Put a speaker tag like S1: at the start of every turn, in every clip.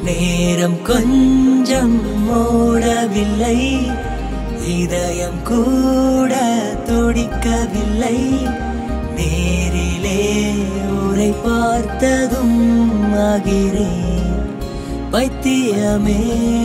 S1: நேரம் கொஞ்சம் ஓடவில்லை இதயம் கூட துடிக்கவில்லை நேரிலே உரை பார்த்ததும் ஆகிறேன் பைத்தியமே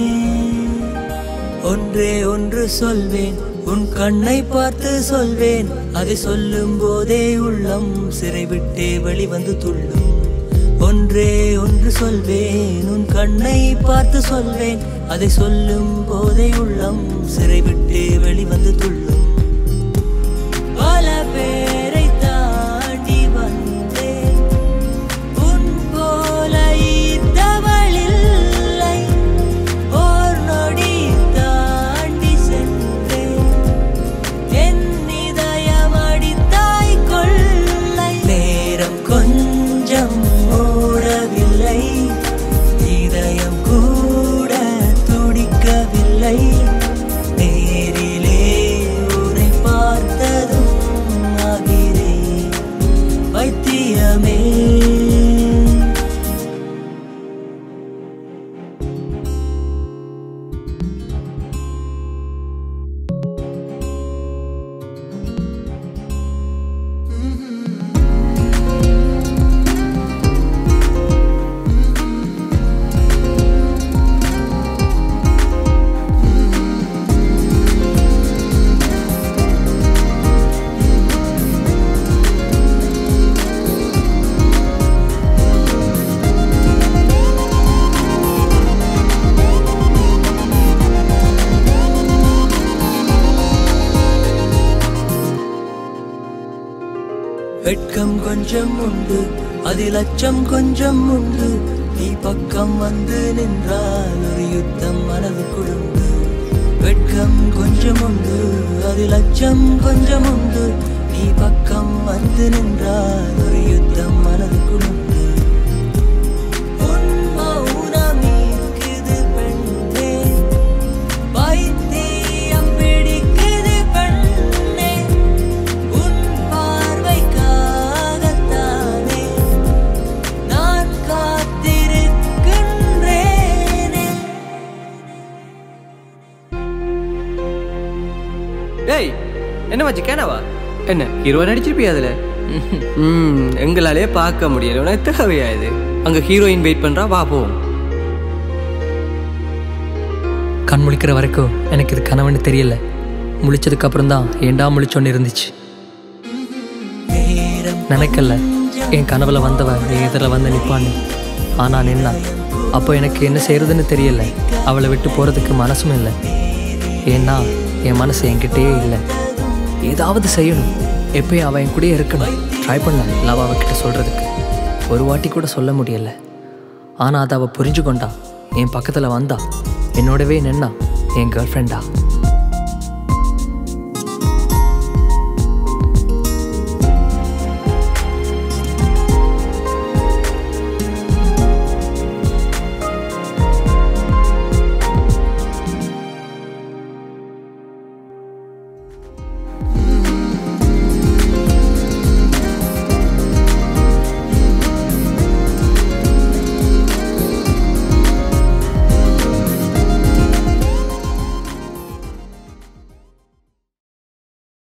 S1: ஒன்றே ஒன்று சொல்வேன் உன் கண்ணை பார்த்து சொல்வேன் அதை சொல்லும் போதே உள்ளம் சிறை விட்டே வெளிவந்து துள்ளும் ஒன்றே ஒன்று சொல்வேன் உன் கண்ணை பார்த்து சொல்வேன் அதை சொல்லும் போதே உள்ளம் சிறை விட்டே வெளிவந்து துள்ளும் பல பேரை தாண்டி வந்தேன் உன் போல ஈர்த்தவளில்லை ஓர் நொடி தாண்டி சென்றேன் என் இதயம் அடித்தாய் கொள்ளை நேரம் கொஞ்சம் ஓடவில்லை இதயம் கூட துடிக்கவில்லை நேரிலே உரை பார்த்ததும் ஆகிறேன் வைத்தியமே வெட்கம் கொஞ்சம் உண்டு அதில் அச்சம் கொஞ்சம் உண்டு நீ பக்கம் வந்து நின்றால் ஒரு யுத்தம் மனது குழுந்து வெட்கம் கொஞ்சம் உண்டு அதில் அச்சம் கொஞ்சம் உண்டு நீ பக்கம் வந்து நின்றால் ஒரு யுத்தம் மனது குழுந்து உன் மௌனம் ஈர்க்குது பெண்ணே பைத்தியம் பிடிக்குது பெண்ணே உன் பார்வைக்காகத்தானே நான் காத்திருக்கின்றேனே
S2: டேய் என்ன மச்சி கேனவா என்ன ஹீரோ நடிச்சிருப்பியா அதுல ம் எங்களாலே பார்க்க முடியல உனக்கு தேவையா இது அங்க ஹீரோயின் வெயிட் பண்றா வா போவோம்
S3: கண் முழிக்கிற வரைக்கும் எனக்கு இது கனவுன்னு தெரியல முழிச்சதுக்கு அப்புறம் தான் ஏண்டா முழிச்சோன்னு இருந்துச்சு நினைக்கல என் கனவுல வந்தவ என் எதிரில் வந்து நிற்பான்னு ஆனா நின்னா அப்போ எனக்கு என்ன செய்யறதுன்னு தெரியல அவளை விட்டு போறதுக்கு மனசும் இல்லை ஏன்னா என் மனசு என்கிட்டயே இல்லை ஏதாவது செய்யணும் எப்பயும் அவன் என் கூடயே இருக்கணும் ட்ரை பண்ண லவ் அவகிட்ட சொல்றதுக்கு ஒரு வாட்டி கூட சொல்ல முடியல ஆனால் அதை அவள் புரிஞ்சு கொண்டா என் பக்கத்தில் வந்தா என்னோடவே நின்னா என் கேர்ள் ஃப்ரெண்டா